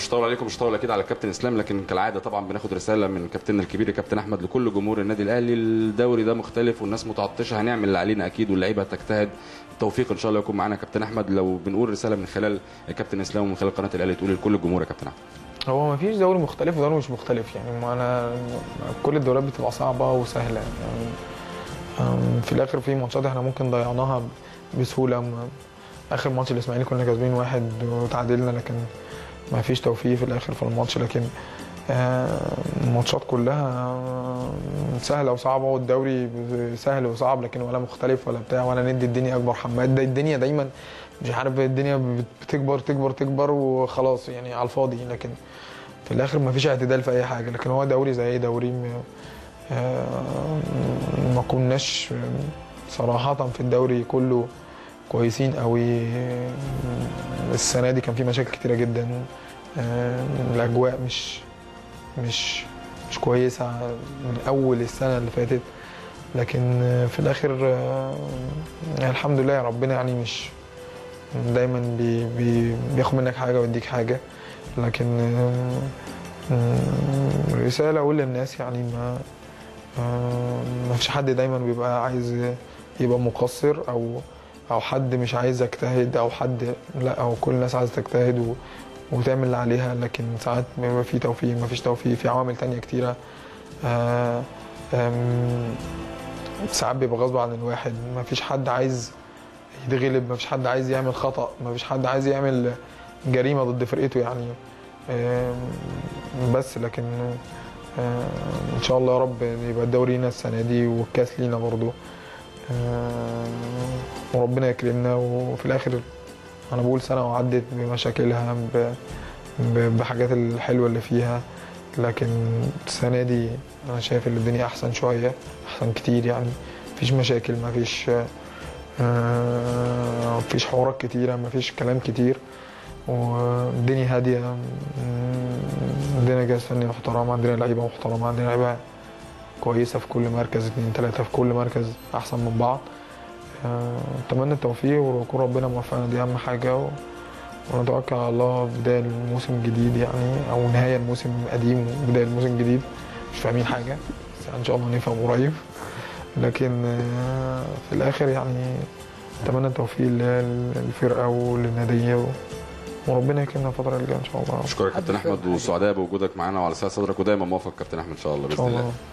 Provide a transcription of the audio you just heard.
مش هطول عليكم مش هطول اكيد على الكابتن اسلام لكن كالعاده طبعا بناخد رساله من كابتننا الكبير كابتن احمد لكل جمهور النادي الاهلي الدوري ده مختلف والناس متعطشه هنعمل اللي علينا اكيد واللعيبه هتجتهد التوفيق ان شاء الله يكون معانا كابتن احمد لو بنقول رساله من خلال الكابتن اسلام ومن خلال قناه الاهلي تقول لكل الجمهور يا كابتن احمد هو ما فيش دوري مختلف ودوري مش مختلف يعني ما انا كل الدوريات بتبقى صعبه وسهله يعني أم، في الاخر في ماتشات احنا ممكن ضيعناها بسهوله م- اخر ماتش الاسماعيلي كنا كاسبين واحد وتعادلنا لكن ما فيش توفيق في الاخر في الماتش لكن آه، الماتشات كلها آه، سهله وصعبه والدوري سهل وصعب لكن ولا مختلف ولا بتاع ولا ندي الدنيا اكبر حماد ده الدنيا دايما مش عارف الدنيا بت- بتكبر تكبر تكبر وخلاص يعني على الفاضي لكن في الاخر ما فيش اعتدال في اي حاجه لكن هو دوري زي اي دوري م- آه، ما كناش صراحه في الدوري كله كويسين قوي السنه دي كان في مشاكل كتيره جدا آه، الاجواء مش مش مش كويسه من اول السنه اللي فاتت لكن آه، في الاخر آه، الحمد لله ربنا يعني مش دايما بي بي بياخد منك حاجه ويديك حاجه لكن آه، آه، رساله اقول للناس يعني ما آه، ما فيش حد دايما بيبقى عايز يبقى مقصر او او حد مش عايز يجتهد او حد لا او كل الناس عايزه تجتهد و وتعمل اللي عليها لكن ساعات بيبقى في توفيق ما فيش توفيق في عوامل تانية كتيرة آه، آم، ساعات بيبقى غصب عن الواحد ما فيش حد عايز يتغلب ما فيش حد عايز يعمل خطأ ما فيش حد عايز يعمل جريمة ضد فرقته يعني آم، بس لكن آه، ان شاء الله يا رب يبقى الدوري لينا السنة دي والكاس لينا برضو آه، وربنا يكرمنا وفي الاخر انا بقول سنه وعدت بمشاكلها ب- ب- بحاجات الحلوه اللي فيها لكن السنه دي انا شايف ان الدنيا احسن شويه احسن كتير يعني مفيش مشاكل مفيش آه، مفيش حوارات كتيره مفيش كلام كتير والدنيا هاديه مم، عندنا جهاز فني محترم عندنا لعيبه محترمه عندنا لعيبه كويسه في كل مركز اتنين تلاته في كل مركز احسن من بعض آه، اتمنى التوفيق ويكون ربنا موفقنا دي اهم حاجه و... ونتوكل على الله بدايه الموسم الجديد يعني او نهايه الموسم القديم وبدايه الموسم الجديد مش فاهمين حاجه بس ان شاء الله نفهم قريب لكن آه، في الاخر يعني اتمنى التوفيق لل- للفرقه وللناديه و... وربنا يكرمنا الفتره اللي جايه ان شاء الله اشكرك كابتن احمد وسعداء بوجودك معانا وعلى سعه صدرك ودايما موفق كابتن احمد ان شاء الله ان باذن شاء الله الله